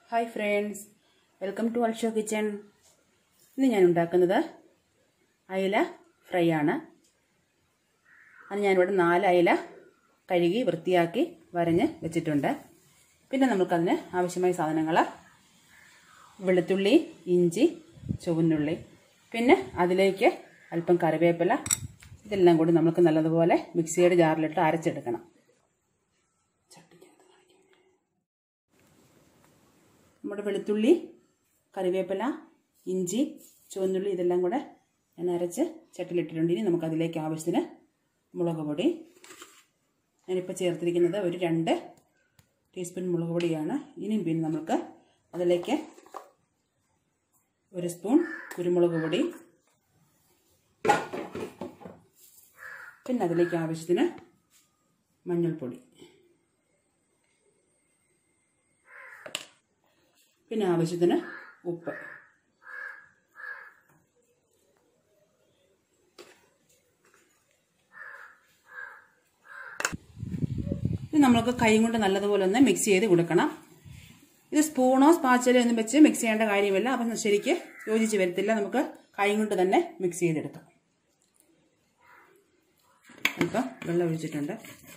hi friends welcome to Alsho kitchen ഇന്ന് ഞാൻ ഉണ്ടാക്കുന്നത് അയില ഫ്രൈ ആണ് അത് ഞാനിവിടെ നാല് അയില കഴുകി വൃത്തിയാക്കി വരഞ്ഞ് വെച്ചിട്ടുണ്ട് പിന്നെ നമുക്കതിന് ആവശ്യമായ സാധനങ്ങൾ വെളുത്തുള്ളി ഇഞ്ചി ചുവന്നുള്ളി പിന്നെ അതിലേക്ക് അല്പം കറിവേപ്പില ഇതെല്ലാം കൂടി നമുക്ക് നല്ലതുപോലെ മിക്സിയുടെ ജാറിലിട്ട് അരച്ചെടുക്കണം നമ്മുടെ വെളുത്തുള്ളി കറിവേപ്പില ഇഞ്ചി ചുവന്നുള്ളി ഇതെല്ലാം കൂടെ ഞാൻ അരച്ച് ചട്ടിലിട്ടിട്ടുണ്ട് ഇനി നമുക്കതിലേക്ക് ആവശ്യത്തിന് മുളക് പൊടി ഞാനിപ്പോൾ ചേർത്തിരിക്കുന്നത് ഒരു രണ്ട് ടീസ്പൂൺ മുളക് പൊടിയാണ് ഇനിയും പിന്നെ നമുക്ക് അതിലേക്ക് ഒരു സ്പൂൺ കുരുമുളക് പൊടി പിന്നെ അതിലേക്ക് ആവശ്യത്തിന് മഞ്ഞൾപ്പൊടി പിന്നെ ആവശ്യത്തിന് ഉപ്പ് ഇത് നമ്മൾക്ക് കൈ കൊണ്ട് നല്ലതുപോലെ ഒന്ന് മിക്സ് ചെയ്ത് കൊടുക്കണം ഇത് സ്പൂണോ സ്പാച്ചലോ ഒന്നും വെച്ച് മിക്സ് ചെയ്യേണ്ട കാര്യമില്ല അപ്പം ശരിക്ക് യോജിച്ച് വരത്തില്ല നമുക്ക് കൈ കൊണ്ട് തന്നെ മിക്സ് ചെയ്തെടുക്കാം ഇപ്പം വെള്ളം ഒഴിച്ചിട്ടുണ്ട്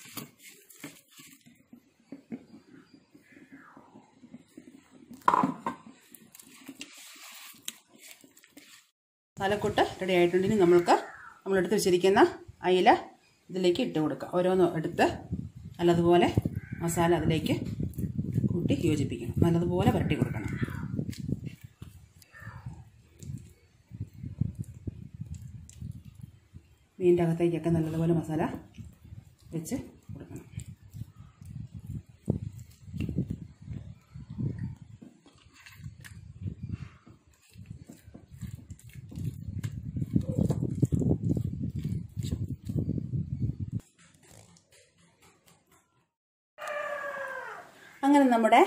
തലക്കൊട്ട് റെഡി ആയിട്ടുണ്ട് ഇനി നമ്മൾക്ക് നമ്മളെടുത്ത് വെച്ചിരിക്കുന്ന അയില ഇതിലേക്ക് ഇട്ട് കൊടുക്കാം ഓരോന്ന് എടുത്ത് നല്ലതുപോലെ മസാല അതിലേക്ക് കൂട്ടി യോജിപ്പിക്കണം നല്ലതുപോലെ പുരട്ടി കൊടുക്കണം മീനിൻ്റെ അകത്തേക്കൊക്കെ നല്ലതുപോലെ മസാല വെച്ച് കൊടുക്കണം അങ്ങനെ നമ്മുടെ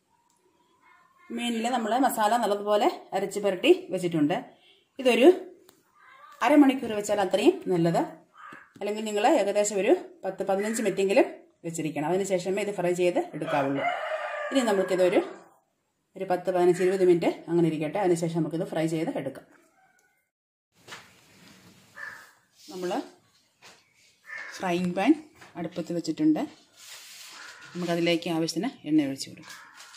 മീനിൽ നമ്മൾ മസാല നല്ലതുപോലെ അരച്ച് പുരട്ടി വെച്ചിട്ടുണ്ട് ഇതൊരു അരമണിക്കൂർ വെച്ചാൽ അത്രയും നല്ലത് അല്ലെങ്കിൽ നിങ്ങൾ ഏകദേശം ഒരു പത്ത് പതിനഞ്ച് മിനിറ്റെങ്കിലും വെച്ചിരിക്കണം അതിന് ശേഷമേ ഇത് ഫ്രൈ ചെയ്ത് എടുക്കാവുള്ളൂ ഇനി നമുക്കിതൊരു ഒരു പത്ത് പതിനഞ്ച് ഇരുപത് മിനിറ്റ് അങ്ങനെ ഇരിക്കട്ടെ അതിനുശേഷം നമുക്കിത് ഫ്രൈ ചെയ്ത് എടുക്കാം നമ്മൾ ഫ്രൈങ് പാൻ അടുപ്പത്ത് വെച്ചിട്ടുണ്ട് നമുക്കതിലേക്ക് ആവശ്യത്തിന് എണ്ണ ഒഴിച്ചു കൊടുക്കാം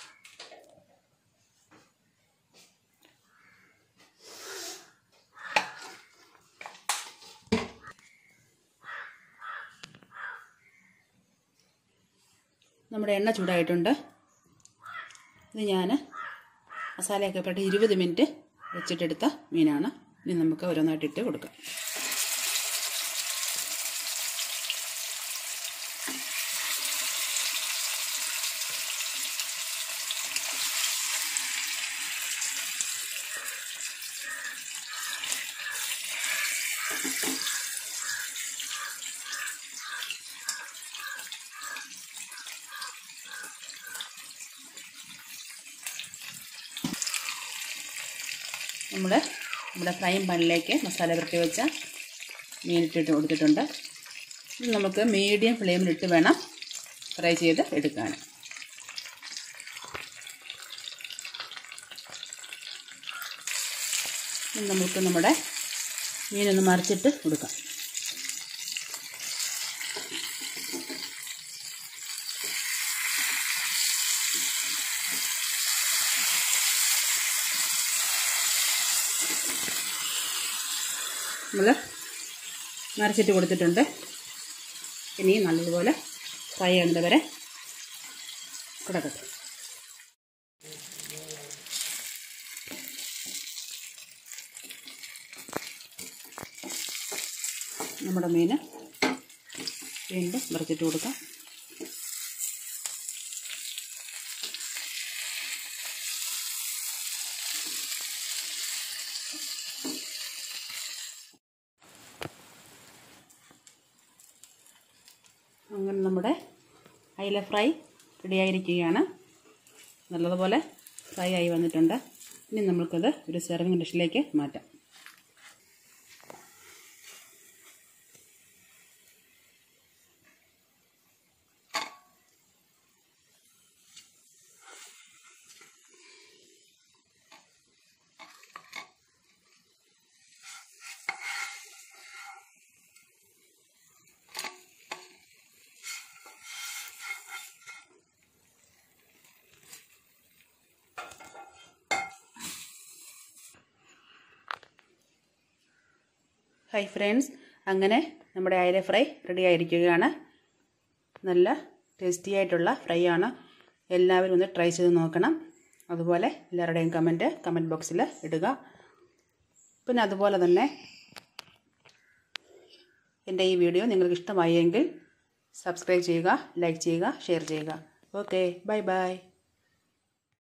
നമ്മുടെ എണ്ണ ചൂടായിട്ടുണ്ട് ഇത് ഞാൻ മസാലയൊക്കെ പെട്ട് ഇരുപത് മിനിറ്റ് വെച്ചിട്ടെടുത്ത മീനാണ് ഇനി നമുക്ക് ഓരോന്നായിട്ട് ഇട്ട് കൊടുക്കാം നമ്മൾ നമ്മുടെ ഫ്രൈ പാനിലേക്ക് മസാല പുരട്ടി വെച്ച മീനിട്ടിട്ട് കൊടുത്തിട്ടുണ്ട് ഇത് നമുക്ക് മീഡിയം ഫ്ലെയിമിലിട്ട് വേണം ഫ്രൈ ചെയ്ത് എടുക്കാൻ ഇനി നമുക്ക് നമ്മുടെ മീനൊന്ന് മറിച്ചിട്ട് കൊടുക്കാം നമ്മൾ നരച്ചിട്ട് കൊടുത്തിട്ടുണ്ട് ഇനി നല്ലതുപോലെ ഫ്രൈ ആകുന്നത് വരെ കിടക്കട്ടെ നമ്മുടെ മീൻ വീണ്ടും നിറച്ചിട്ട് കൊടുക്കാം അങ്ങനെ നമ്മുടെ അയില ഫ്രൈ റെഡിയായിരിക്കുകയാണ് നല്ലതുപോലെ ഫ്രൈ ആയി വന്നിട്ടുണ്ട് ഇനി നമ്മൾക്കത് ഒരു സെർവിങ് ഡിഷിലേക്ക് മാറ്റാം ഹൈ ഫ്രണ്ട്സ് അങ്ങനെ നമ്മുടെ അയല ഫ്രൈ റെഡി ആയിരിക്കുകയാണ് നല്ല ടേസ്റ്റി ആയിട്ടുള്ള ഫ്രൈ ആണ് എല്ലാവരും ഒന്ന് ട്രൈ ചെയ്ത് നോക്കണം അതുപോലെ എല്ലാവരുടെയും കമൻറ്റ് കമൻറ്റ് ബോക്സിൽ ഇടുക പിന്നെ അതുപോലെ തന്നെ എൻ്റെ ഈ വീഡിയോ നിങ്ങൾക്ക് ഇഷ്ടമായെങ്കിൽ സബ്സ്ക്രൈബ് ചെയ്യുക ലൈക്ക് ചെയ്യുക ഷെയർ ചെയ്യുക ഓക്കെ ബൈ ബൈ